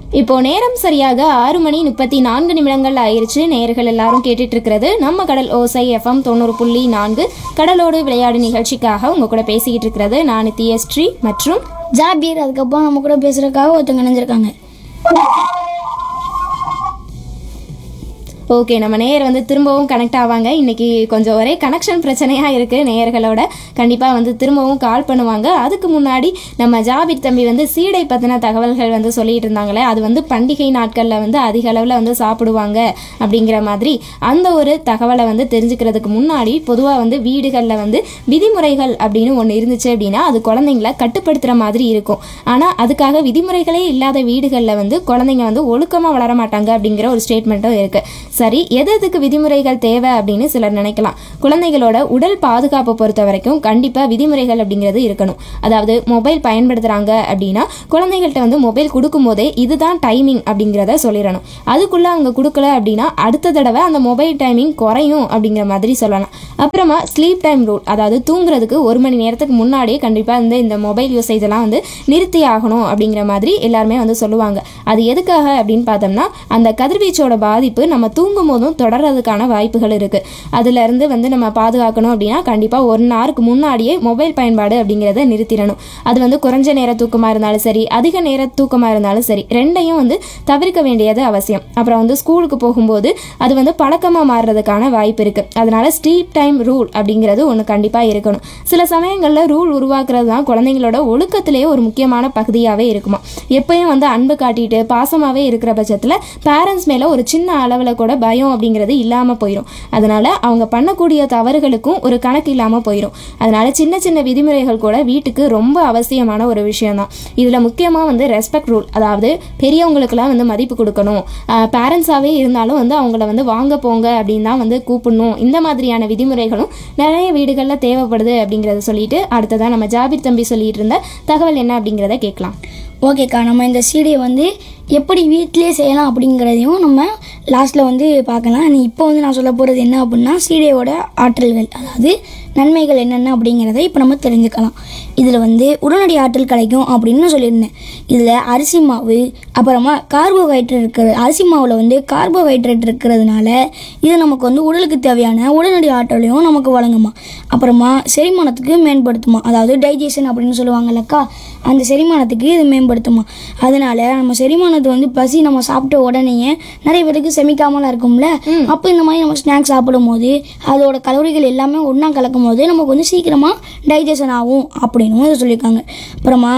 இப்போ நேரம் சரியாக ஆறு மணி முப்பத்தி நான்கு நிமிடங்கள் ஆயிருச்சு நேயர்கள் எல்லாரும் கேட்டுட்டு இருக்கிறது நம்ம கடல் ஓசை எஃப்எம் தொண்ணூறு புள்ளி நான்கு கடலோடு விளையாடு நிகழ்ச்சிக்காக உங்க கூட பேசிக்கிட்டு இருக்கிறது நான் தியஸ்ரீ மற்றும் ஜாபீர் அதுக்கப்புறம் நம்ம கூட பேசுறதுக்காக ஒருத்தவங்க இணைஞ்சிருக்காங்க ஓகே நம்ம நேயர் வந்து திரும்பவும் கனெக்ட் ஆவாங்க இன்னைக்கு கொஞ்சம் ஒரே கனெக்ஷன் பிரச்சனையாக இருக்குது நேயர்களோட கண்டிப்பாக வந்து திரும்பவும் கால் பண்ணுவாங்க அதுக்கு முன்னாடி நம்ம ஜாபிர் தம்பி வந்து சீடை பற்றின தகவல்கள் வந்து சொல்லிட்டு இருந்தாங்களே அது வந்து பண்டிகை நாட்களில் வந்து அதிக அளவில் வந்து சாப்பிடுவாங்க அப்படிங்கிற மாதிரி அந்த ஒரு தகவலை வந்து தெரிஞ்சுக்கிறதுக்கு முன்னாடி பொதுவாக வந்து வீடுகளில் வந்து விதிமுறைகள் அப்படின்னு ஒன்று இருந்துச்சு அப்படின்னா அது குழந்தைங்கள கட்டுப்படுத்துகிற மாதிரி இருக்கும் ஆனால் அதுக்காக விதிமுறைகளே இல்லாத வீடுகளில் வந்து குழந்தைங்க வந்து ஒழுக்கமாக வளர மாட்டாங்க அப்படிங்கிற ஒரு ஸ்டேட்மெண்ட்டும் இருக்குது சரி எது எதுக்கு விதிமுறைகள் தேவை அப்படின்னு சிலர் நினைக்கலாம் குழந்தைகளோட உடல் பாதுகாப்பை பொறுத்த வரைக்கும் கண்டிப்பாக விதிமுறைகள் அப்படிங்கிறது இருக்கணும் அதாவது மொபைல் பயன்படுத்துகிறாங்க அப்படின்னா குழந்தைகள்கிட்ட வந்து மொபைல் கொடுக்கும்போதே இதுதான் டைமிங் அப்படிங்கிறத சொல்லிடணும் அதுக்குள்ளே அவங்க கொடுக்கல அப்படின்னா அடுத்த தடவை அந்த மொபைல் டைமிங் குறையும் அப்படிங்கிற மாதிரி சொல்லலாம் அப்புறமா ஸ்லீப் டைம் ரூல் அதாவது தூங்குறதுக்கு ஒரு மணி நேரத்துக்கு முன்னாடியே கண்டிப்பாக வந்து இந்த மொபைல் யூசேஜ் எல்லாம் வந்து நிறுத்தி ஆகணும் அப்படிங்கிற மாதிரி எல்லாருமே வந்து சொல்லுவாங்க அது எதுக்காக அப்படின்னு பார்த்தோம்னா அந்த கதிர்வீச்சோட பாதிப்பு நம்ம தூங்கும் போதும் தொடர்றதுக்கான வாய்ப்புகள் இருக்குது அதுலேருந்து வந்து நம்ம பாதுகாக்கணும் அப்படின்னா கண்டிப்பாக ஒரு நாளுக்கு முன்னாடியே மொபைல் பயன்பாடு அப்படிங்கிறத நிறுத்திடணும் அது வந்து குறைஞ்ச நேர தூக்கமாக இருந்தாலும் சரி அதிக நேர தூக்கமாக இருந்தாலும் சரி ரெண்டையும் வந்து தவிர்க்க வேண்டியது அவசியம் அப்புறம் வந்து ஸ்கூலுக்கு போகும்போது அது வந்து பழக்கமாக மாறுறதுக்கான வாய்ப்பு இருக்குது அதனால ஸ்லீப் டைம் ரூல் அப்படிங்கிறது ஒன்று கண்டிப்பாக இருக்கணும் சில சமயங்களில் ரூல் உருவாக்குறது தான் குழந்தைங்களோட ஒழுக்கத்திலேயே ஒரு முக்கியமான பகுதியாகவே இருக்குமா எப்பயும் வந்து அன்பு காட்டிட்டு பாசமாகவே இருக்கிற பட்சத்தில் பேரண்ட்ஸ் மேலே ஒரு சின்ன அளவில் கூட பயம் அப்படிங்கிறது இல்லாமல் போயிடும் அதனால அவங்க பண்ணக்கூடிய தவறுகளுக்கும் ஒரு கணக்கு இல்லாமல் போயிடும் அதனால சின்ன சின்ன விதிமுறைகள் கூட வீட்டுக்கு ரொம்ப அவசியமான ஒரு விஷயம் தான் இதில் முக்கியமாக வந்து ரெஸ்பெக்ட் ரூல் அதாவது பெரியவங்களுக்கெல்லாம் வந்து மதிப்பு கொடுக்கணும் பேரண்ட்ஸாகவே இருந்தாலும் வந்து அவங்கள வந்து வாங்க போங்க அப்படின்னு தான் வந்து கூப்பிடணும் இந்த மாதிரியான விதிமுறைகளும் நிறைய வீடுகளில் தேவைப்படுது அப்படிங்கிறத சொல்லிட்டு அடுத்ததாக நம்ம ஜாபிர் தம்பி சொல்லிட்டு இருந்த தகவல் என்ன அப்படிங்கிறத கேட்கலாம் ஓகேக்கா நம்ம இந்த சீடியை வந்து எப்படி வீட்டிலே செய்யலாம் அப்படிங்கிறதையும் நம்ம லாஸ்ட்டில் வந்து பார்க்கலாம் நீ இப்போ வந்து நான் சொல்ல போகிறது என்ன அப்படின்னா சீடையோட ஆற்றல்கள் அதாவது நன்மைகள் என்னென்ன அப்படிங்கிறத இப்போ நம்ம தெரிஞ்சுக்கலாம் இதில் வந்து உடனடி ஆற்றல் கிடைக்கும் அப்படின்னு சொல்லியிருந்தேன் இதில் அரிசி மாவு அப்புறமா கார்போஹைட்ரேட் இருக்கிற அரிசி மாவில் வந்து கார்போஹைட்ரேட் இருக்கிறதுனால இது நமக்கு வந்து உடலுக்கு தேவையான உடனடி ஆற்றலையும் நமக்கு வழங்குமா அப்புறமா செரிமானத்துக்கு மேம்படுத்துமா அதாவது டைஜஷன் அப்படின்னு சொல்லுவாங்கல்லக்கா அந்த செரிமானத்துக்கு இது மேம்படுத்துமா அதனால நம்ம செரிமானத்தை வந்து பசி நம்ம சாப்பிட்ட உடனேயே நிறைய பேருக்கு செமிக்காமலாம் இருக்கும்ல அப்போ இந்த மாதிரி நம்ம ஸ்நாக்ஸ் சாப்பிடும் போது அதோட கலோரிகள் எல்லாமே ஒன்றா கலக்கும் போது நமக்கு வந்து சீக்கிரமாக டைஜஷன் ஆகும் அப்படின்னு இதை சொல்லியிருக்காங்க அப்புறமா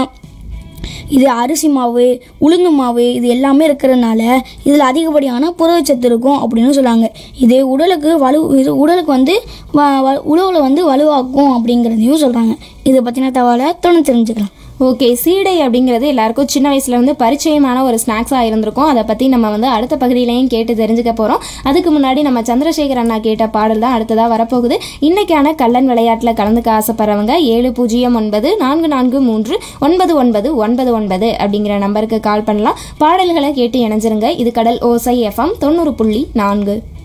இது அரிசி மாவு உளுந்து மாவு இது எல்லாமே இருக்கிறதுனால இதில் அதிகப்படியான புரதச்சத்து இருக்கும் அப்படின்னு சொல்லுவாங்க இது உடலுக்கு வலு இது உடலுக்கு வந்து வ- வ- உழவுல வந்து வலுவாக்கும் அப்படிங்கிறதையும் சொல்கிறாங்க இதை பற்றின தகவலை தொடர்ந்து தெரிஞ்சுக்கலாம் ஓகே சீடை அப்படிங்கிறது எல்லாருக்கும் சின்ன வயசுல வந்து பரிச்சயமான ஒரு ஸ்நாக்ஸாக இருந்திருக்கும் அதை பற்றி நம்ம வந்து அடுத்த பகுதியிலையும் கேட்டு தெரிஞ்சுக்க போகிறோம் அதுக்கு முன்னாடி நம்ம சந்திரசேகர் அண்ணா கேட்ட பாடல் தான் அடுத்ததாக வரப்போகுது இன்னைக்கான கல்லன் விளையாட்டில் கலந்துக்க ஆசைப்படுறவங்க ஏழு பூஜ்ஜியம் ஒன்பது நான்கு நான்கு மூன்று ஒன்பது ஒன்பது ஒன்பது ஒன்பது அப்படிங்கிற நம்பருக்கு கால் பண்ணலாம் பாடல்களை கேட்டு இணைஞ்சிருங்க இது கடல் ஓசை எஃப்எம் தொண்ணூறு புள்ளி நான்கு